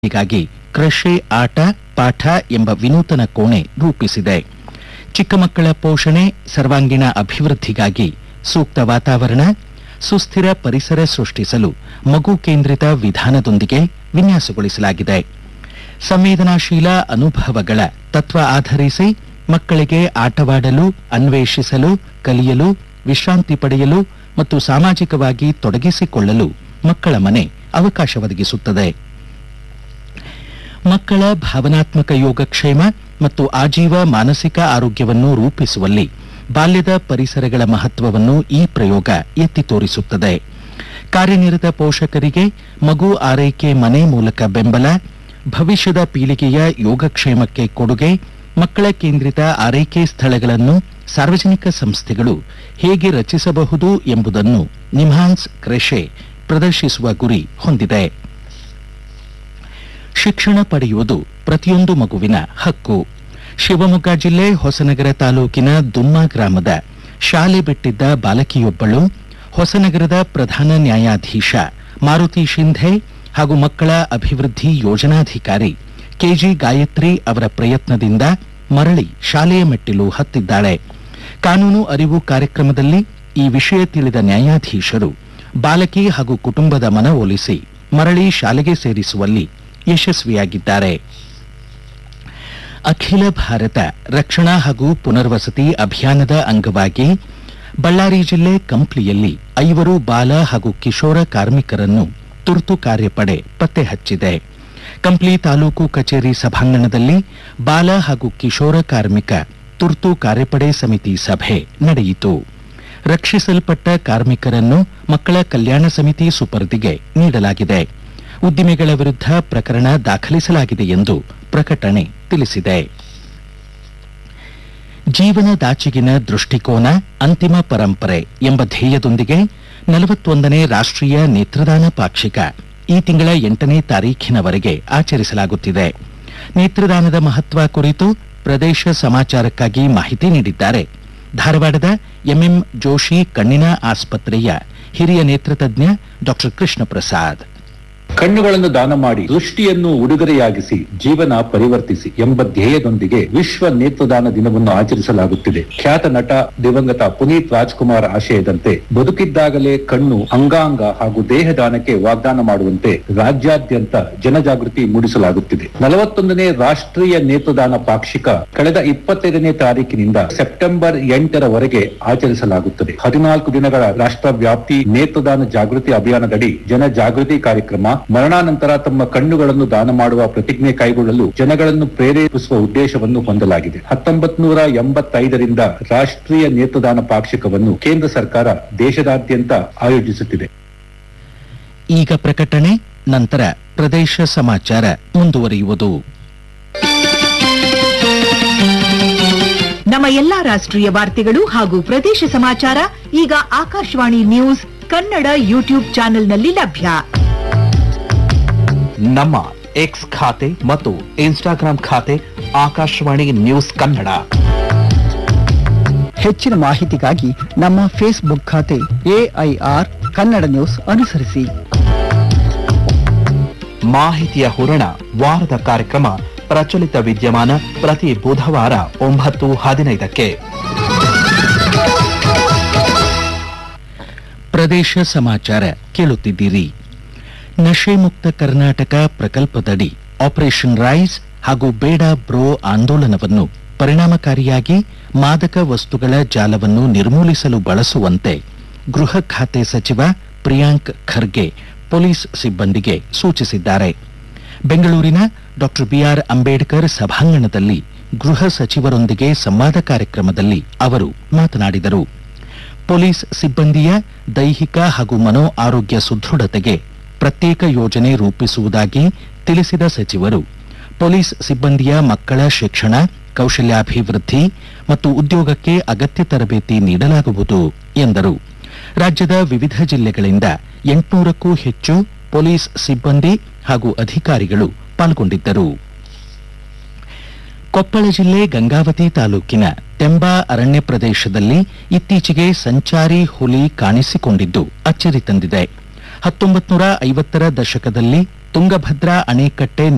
ಹೀಗಾಗಿ ಕೃಷಿ ಆಟ ಪಾಠ ಎಂಬ ವಿನೂತನ ಕೋಣೆ ರೂಪಿಸಿದೆ ಚಿಕ್ಕ ಮಕ್ಕಳ ಪೋಷಣೆ ಸರ್ವಾಂಗೀಣ ಅಭಿವೃದ್ಧಿಗಾಗಿ ಸೂಕ್ತ ವಾತಾವರಣ ಸುಸ್ಥಿರ ಪರಿಸರ ಸೃಷ್ಟಿಸಲು ಮಗು ಕೇಂದ್ರಿತ ವಿಧಾನದೊಂದಿಗೆ ವಿನ್ಯಾಸಗೊಳಿಸಲಾಗಿದೆ ಸಂವೇದನಾಶೀಲ ಅನುಭವಗಳ ತತ್ವ ಆಧರಿಸಿ ಮಕ್ಕಳಿಗೆ ಆಟವಾಡಲು ಅನ್ವೇಷಿಸಲು ಕಲಿಯಲು ವಿಶ್ರಾಂತಿ ಪಡೆಯಲು ಮತ್ತು ಸಾಮಾಜಿಕವಾಗಿ ತೊಡಗಿಸಿಕೊಳ್ಳಲು ಮಕ್ಕಳ ಮನೆ ಅವಕಾಶ ಒದಗಿಸುತ್ತದೆ ಮಕ್ಕಳ ಭಾವನಾತ್ಮಕ ಯೋಗಕ್ಷೇಮ ಮತ್ತು ಆಜೀವ ಮಾನಸಿಕ ಆರೋಗ್ಯವನ್ನು ರೂಪಿಸುವಲ್ಲಿ ಬಾಲ್ಯದ ಪರಿಸರಗಳ ಮಹತ್ವವನ್ನು ಈ ಪ್ರಯೋಗ ಎತ್ತಿ ತೋರಿಸುತ್ತದೆ ಕಾರ್ಯನಿರತ ಪೋಷಕರಿಗೆ ಮಗು ಆರೈಕೆ ಮನೆ ಮೂಲಕ ಬೆಂಬಲ ಭವಿಷ್ಯದ ಪೀಳಿಗೆಯ ಯೋಗಕ್ಷೇಮಕ್ಕೆ ಕೊಡುಗೆ ಮಕ್ಕಳ ಕೇಂದ್ರಿತ ಆರೈಕೆ ಸ್ಥಳಗಳನ್ನು ಸಾರ್ವಜನಿಕ ಸಂಸ್ಥೆಗಳು ಹೇಗೆ ರಚಿಸಬಹುದು ಎಂಬುದನ್ನು ನಿಮ್ಹಾನ್ಸ್ ಕ್ರೆಶೆ ಪ್ರದರ್ಶಿಸುವ ಗುರಿ ಹೊಂದಿದೆ ಶಿಕ್ಷಣ ಪಡೆಯುವುದು ಪ್ರತಿಯೊಂದು ಮಗುವಿನ ಹಕ್ಕು ಶಿವಮೊಗ್ಗ ಜಿಲ್ಲೆ ಹೊಸನಗರ ತಾಲೂಕಿನ ದುಮ್ಮ ಗ್ರಾಮದ ಶಾಲೆ ಬಿಟ್ಟಿದ್ದ ಬಾಲಕಿಯೊಬ್ಬಳು ಹೊಸನಗರದ ಪ್ರಧಾನ ನ್ಯಾಯಾಧೀಶ ಮಾರುತಿ ಶಿಂಧೆ ಹಾಗೂ ಮಕ್ಕಳ ಅಭಿವೃದ್ಧಿ ಯೋಜನಾಧಿಕಾರಿ ಕೆಜಿ ಗಾಯತ್ರಿ ಅವರ ಪ್ರಯತ್ನದಿಂದ ಮರಳಿ ಶಾಲೆಯ ಮೆಟ್ಟಿಲು ಹತ್ತಿದ್ದಾಳೆ ಕಾನೂನು ಅರಿವು ಕಾರ್ಯಕ್ರಮದಲ್ಲಿ ಈ ವಿಷಯ ತಿಳಿದ ನ್ಯಾಯಾಧೀಶರು ಬಾಲಕಿ ಹಾಗೂ ಕುಟುಂಬದ ಮನವೊಲಿಸಿ ಮರಳಿ ಶಾಲೆಗೆ ಸೇರಿಸುವಲ್ಲಿ ಯಶಸ್ವಿಯಾಗಿದ್ದಾರೆ ಅಖಿಲ ಭಾರತ ರಕ್ಷಣಾ ಹಾಗೂ ಪುನರ್ವಸತಿ ಅಭಿಯಾನದ ಅಂಗವಾಗಿ ಬಳ್ಳಾರಿ ಜಿಲ್ಲೆ ಕಂಪ್ಲಿಯಲ್ಲಿ ಐವರು ಬಾಲ ಹಾಗೂ ಕಿಶೋರ ಕಾರ್ಮಿಕರನ್ನು ತುರ್ತು ಕಾರ್ಯಪಡೆ ಪತ್ತೆ ಹಚ್ಚಿದೆ ಕಂಪ್ಲಿ ತಾಲೂಕು ಕಚೇರಿ ಸಭಾಂಗಣದಲ್ಲಿ ಬಾಲ ಹಾಗೂ ಕಿಶೋರ ಕಾರ್ಮಿಕ ತುರ್ತು ಕಾರ್ಯಪಡೆ ಸಮಿತಿ ಸಭೆ ನಡೆಯಿತು ರಕ್ಷಿಸಲ್ಪಟ್ಟ ಕಾರ್ಮಿಕರನ್ನು ಮಕ್ಕಳ ಕಲ್ಯಾಣ ಸಮಿತಿ ಸುಪರ್ದಿಗೆ ನೀಡಲಾಗಿದೆ ಉದ್ದಿಮೆಗಳ ವಿರುದ್ಧ ಪ್ರಕರಣ ದಾಖಲಿಸಲಾಗಿದೆ ಎಂದು ಪ್ರಕಟಣೆ ತಿಳಿಸಿದೆ ಜೀವನದಾಚೆಗಿನ ದೃಷ್ಟಿಕೋನ ಅಂತಿಮ ಪರಂಪರೆ ಎಂಬ ಧ್ಯೇಯದೊಂದಿಗೆ ನಲವತ್ತೊಂದನೇ ರಾಷ್ಟ್ರೀಯ ನೇತ್ರದಾನ ಪಾಕ್ಷಿಕ ಈ ತಿಂಗಳ ಎಂಟನೇ ತಾರೀಖಿನವರೆಗೆ ಆಚರಿಸಲಾಗುತ್ತಿದೆ ನೇತ್ರದಾನದ ಮಹತ್ವ ಕುರಿತು ಪ್ರದೇಶ ಸಮಾಚಾರಕ್ಕಾಗಿ ಮಾಹಿತಿ ನೀಡಿದ್ದಾರೆ ಧಾರವಾಡದ ಎಂಎಂ ಜೋಶಿ ಕಣ್ಣಿನ ಆಸ್ಪತ್ರೆಯ ಹಿರಿಯ ನೇತ್ರತಜ್ಞ ಡಾಕ್ಟರ್ ಕೃಷ್ಣ ಪ್ರಸಾದ್ ಕಣ್ಣುಗಳನ್ನು ದಾನ ಮಾಡಿ ದೃಷ್ಟಿಯನ್ನು ಉಡುಗೊರೆಯಾಗಿಸಿ ಜೀವನ ಪರಿವರ್ತಿಸಿ ಎಂಬ ಧ್ಯೇಯದೊಂದಿಗೆ ವಿಶ್ವ ನೇತ್ರದಾನ ದಿನವನ್ನು ಆಚರಿಸಲಾಗುತ್ತಿದೆ ಖ್ಯಾತ ನಟ ದಿವಂಗತ ಪುನೀತ್ ರಾಜ್ಕುಮಾರ್ ಆಶಯದಂತೆ ಬದುಕಿದ್ದಾಗಲೇ ಕಣ್ಣು ಅಂಗಾಂಗ ಹಾಗೂ ದೇಹದಾನಕ್ಕೆ ವಾಗ್ದಾನ ಮಾಡುವಂತೆ ರಾಜ್ಯಾದ್ಯಂತ ಜನಜಾಗೃತಿ ಮೂಡಿಸಲಾಗುತ್ತಿದೆ ನಲವತ್ತೊಂದನೇ ರಾಷ್ಟ್ರೀಯ ನೇತ್ರದಾನ ಪಾಕ್ಷಿಕ ಕಳೆದ ಇಪ್ಪತ್ತೈದನೇ ತಾರೀಕಿನಿಂದ ಸೆಪ್ಟೆಂಬರ್ ಎಂಟರವರೆಗೆ ಆಚರಿಸಲಾಗುತ್ತದೆ ಹದಿನಾಲ್ಕು ದಿನಗಳ ರಾಷ್ಟ್ರವ್ಯಾಪ್ತಿ ನೇತ್ರದಾನ ಜಾಗೃತಿ ಅಭಿಯಾನದಡಿ ಜನಜಾಗೃತಿ ಕಾರ್ಯಕ್ರಮ ಮರಣಾನಂತರ ತಮ್ಮ ಕಣ್ಣುಗಳನ್ನು ದಾನ ಮಾಡುವ ಪ್ರತಿಜ್ಞೆ ಕೈಗೊಳ್ಳಲು ಜನಗಳನ್ನು ಪ್ರೇರೇಪಿಸುವ ಉದ್ದೇಶವನ್ನು ಹೊಂದಲಾಗಿದೆ ಹತ್ತೊಂಬತ್ ನೂರ ಎಂಬತ್ತೈದರಿಂದ ರಾಷ್ಟ್ರೀಯ ನೇತ್ರದಾನ ಪಾಕ್ಷಿಕವನ್ನು ಕೇಂದ್ರ ಸರ್ಕಾರ ದೇಶದಾದ್ಯಂತ ಆಯೋಜಿಸುತ್ತಿದೆ ಈಗ ಪ್ರಕಟಣೆ ನಂತರ ಪ್ರದೇಶ ಸಮಾಚಾರ ಮುಂದುವರಿಯುವುದು ನಮ್ಮ ಎಲ್ಲಾ ರಾಷ್ಟ್ರೀಯ ವಾರ್ತೆಗಳು ಹಾಗೂ ಪ್ರದೇಶ ಸಮಾಚಾರ ಈಗ ಆಕಾಶವಾಣಿ ನ್ಯೂಸ್ ಕನ್ನಡ ಯೂಟ್ಯೂಬ್ ಚಾನೆಲ್ನಲ್ಲಿ ಲಭ್ಯ ನಮ್ಮ ಎಕ್ಸ್ ಖಾತೆ ಮತ್ತು ಇನ್ಸ್ಟಾಗ್ರಾಂ ಖಾತೆ ಆಕಾಶವಾಣಿ ನ್ಯೂಸ್ ಕನ್ನಡ ಹೆಚ್ಚಿನ ಮಾಹಿತಿಗಾಗಿ ನಮ್ಮ ಫೇಸ್ಬುಕ್ ಖಾತೆ ಎಐಆರ್ ಕನ್ನಡ ನ್ಯೂಸ್ ಅನುಸರಿಸಿ ಮಾಹಿತಿಯ ಹೂರಣ ವಾರದ ಕಾರ್ಯಕ್ರಮ ಪ್ರಚಲಿತ ವಿದ್ಯಮಾನ ಪ್ರತಿ ಬುಧವಾರ ಒಂಬತ್ತು ಹದಿನೈದಕ್ಕೆ ಪ್ರದೇಶ ಸಮಾಚಾರ ಕೇಳುತ್ತಿದ್ದೀರಿ ನಶೆ ಮುಕ್ತ ಕರ್ನಾಟಕ ಪ್ರಕಲ್ಪದಡಿ ಆಪರೇಷನ್ ರೈಸ್ ಹಾಗೂ ಬೇಡ ಬ್ರೋ ಆಂದೋಲನವನ್ನು ಪರಿಣಾಮಕಾರಿಯಾಗಿ ಮಾದಕ ವಸ್ತುಗಳ ಜಾಲವನ್ನು ನಿರ್ಮೂಲಿಸಲು ಬಳಸುವಂತೆ ಗೃಹ ಖಾತೆ ಸಚಿವ ಪ್ರಿಯಾಂಕ್ ಖರ್ಗೆ ಪೊಲೀಸ್ ಸಿಬ್ಬಂದಿಗೆ ಸೂಚಿಸಿದ್ದಾರೆ ಬೆಂಗಳೂರಿನ ಡಾಕ್ಟರ್ ಬಿಆರ್ ಅಂಬೇಡ್ಕರ್ ಸಭಾಂಗಣದಲ್ಲಿ ಗೃಹ ಸಚಿವರೊಂದಿಗೆ ಸಂವಾದ ಕಾರ್ಯಕ್ರಮದಲ್ಲಿ ಅವರು ಮಾತನಾಡಿದರು ಪೊಲೀಸ್ ಸಿಬ್ಬಂದಿಯ ದೈಹಿಕ ಹಾಗೂ ಮನೋ ಆರೋಗ್ಯ ಸುದೃಢತೆಗೆ ಪ್ರತ್ಯೇಕ ಯೋಜನೆ ರೂಪಿಸುವುದಾಗಿ ತಿಳಿಸಿದ ಸಚಿವರು ಪೊಲೀಸ್ ಸಿಬ್ಬಂದಿಯ ಮಕ್ಕಳ ಶಿಕ್ಷಣ ಕೌಶಲ್ಯಾಭಿವೃದ್ಧಿ ಮತ್ತು ಉದ್ಯೋಗಕ್ಕೆ ಅಗತ್ಯ ತರಬೇತಿ ನೀಡಲಾಗುವುದು ಎಂದರು ರಾಜ್ಯದ ವಿವಿಧ ಜಿಲ್ಲೆಗಳಿಂದ ಎಂಟುನೂರಕ್ಕೂ ಹೆಚ್ಚು ಪೊಲೀಸ್ ಸಿಬ್ಬಂದಿ ಹಾಗೂ ಅಧಿಕಾರಿಗಳು ಪಾಲ್ಗೊಂಡಿದ್ದರು ಕೊಪ್ಪಳ ಜಿಲ್ಲೆ ಗಂಗಾವತಿ ತಾಲೂಕಿನ ತೆಂಬಾ ಅರಣ್ಯ ಪ್ರದೇಶದಲ್ಲಿ ಇತ್ತೀಚೆಗೆ ಸಂಚಾರಿ ಹುಲಿ ಕಾಣಿಸಿಕೊಂಡಿದ್ದು ಅಚ್ಚರಿ ತಂದಿದೆ ಹತ್ತೊಂಬತ್ತು ನೂರ ಐವತ್ತರ ದಶಕದಲ್ಲಿ ತುಂಗಭದ್ರಾ ಅಣೆಕಟ್ಟೆ